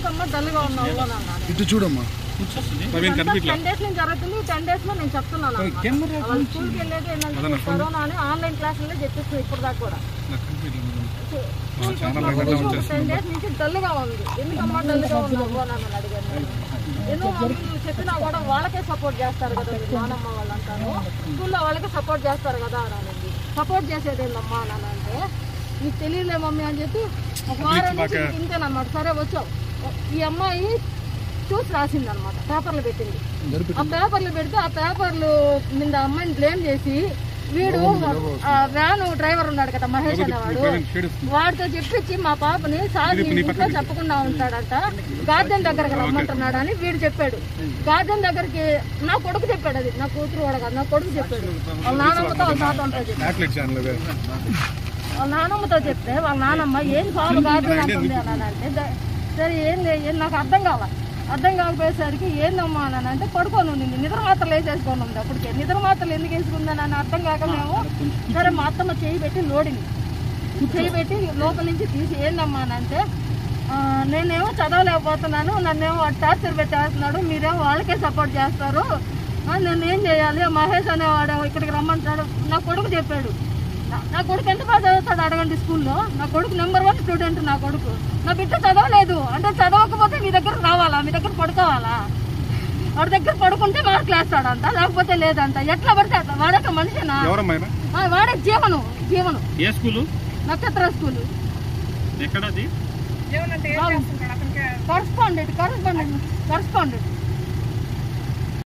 ఎందుకమ్మా డల్గా ఉన్నావు అని అన్నాడు ఇటు చూడమ్మా నవీన్ కనిపించలే టెన్ డేస్ నుంచి జరుగుతుంది టెన్ డేస్ లో నేను చెప్తున్నాను అన్నమాట. వాళ్ళ స్కూల్కి వెళ్ళేది ఏంటంటే కరోనా అని ఆన్లైన్ క్లాసులే చెప్పేస్తుంది ఇప్పుడు దాకా కూడా నాకు కనిపించలేదు టెన్ డేస్ నుంచి డల్గా ఉంది ఎందుకమ్మా డల్గా ఉన్నావు అని నన్ను అడిగాను నేను. ఎందుకు మమ్మీ నువ్వు చెప్పినా కూడా వాళ్ళకే సపోర్ట్ చేస్తారు కదా మీరు నానమ్మ వాళ్ళు అంటారు స్కూల్లో వాళ్ళకే సపోర్ట్ చేస్తారు కదా అని అనింది సపోర్ట్ చేసేది ఏందమ్మా అని అంటే నీకు తెలియలే మమ్మీ అని చెప్పి ఒక వారం నుంచి నీకు ఇంతేనమాట సరే వచ్చావు ఈ అమ్మాయి చూసి రాసింది అనమాట పేపర్లు పెట్టింది ఆ పేపర్లు పెడితే ఆ పేపర్లు మీద అమ్మాయిని బ్లేమ్ చేసి వీడు ఆ వ్యాన్ డ్రైవర్ ఉన్నాడు కదా మహేష్ అనేవాడు వాడితో చెప్పించి మా పాపని సార్ నీ ఇంట్లో చెప్పకుండా ఉంటాడంట గార్డెన్ దగ్గరకు రమ్మంటున్నాడు అని వీడు చెప్పాడు గార్డెన్ దగ్గరికి నా కొడుకు చెప్పాడు అది నా కూతురు వాడు కాదు నా కొడుకు చెప్పాడు వాళ్ళ నాన్నమ్మతో వాళ్ళ తాత ఉంటాడు చెప్పాడు చాక్లెట్ ఛానల్ అదే వాళ్ళ నాన్నమ్మతో చెప్తే వాళ్ళ నాన్నమ్మ ఏం కావాలి గార్డెన్ అంటుంది అని అంటే "ద- సరే ఏం లే ఏం నాకు అర్థం కావాలి అర్థం కాకపోయేసరికి ఏందమ్మా అని అంటే పడుకొని ఉంది నిద్ర మాత్రలు వేసేసుకొని ఉంది అప్పటికే నిద్ర మాత్రలు ఎందుకు వేసుకుందని అని అర్థం కాక మేము సరే మా అత్తమ్మ చేయి పెట్టి లోడింగ్ చేయి పెట్టి లోపల నుంచి తీసి ఏందమ్మా అని అంటే "ఆ, నేనేమో చదవలేకపోతున్నాను నన్నేమో వాడు టార్చర్ పెట్టేస్తున్నాడు మీరేమో వాళ్ళకే సపోర్ట్ చేస్తారు ఆ, నేను ఏం చేయాలి మహేష్ అనేవాడు ఇక్కడికి రమ్మంటాడు నా కొడుకు చెప్పాడు నా- నా కొడుకు ఎంత బాగా చదువుతాడు అడగండి స్కూల్లో నా కొడుకు నెంబర్ వన్ స్టూడెంట్ నా కొడుకు నా బిడ్డ చదవలేదు అంటే చదవకపోతే మీ దగ్గర రావాలా మీ దగ్గర పడుకోవాలా వాడి దగ్గర పడుకుంటే మార్కులు వేస్తాడంట లేకపోతే లేదంట ఎట్లా పడితే అట్లా వాడక మనిషినా ఎవరమ్మాయినా ఆ, వాడే జీవనం జీవనం ఏ స్కూలు నక్షత్ర స్కూల్ ఎక్కడది కరస్పాండెంట్ కరస్పాండెంట్ కరస్పాండెంట్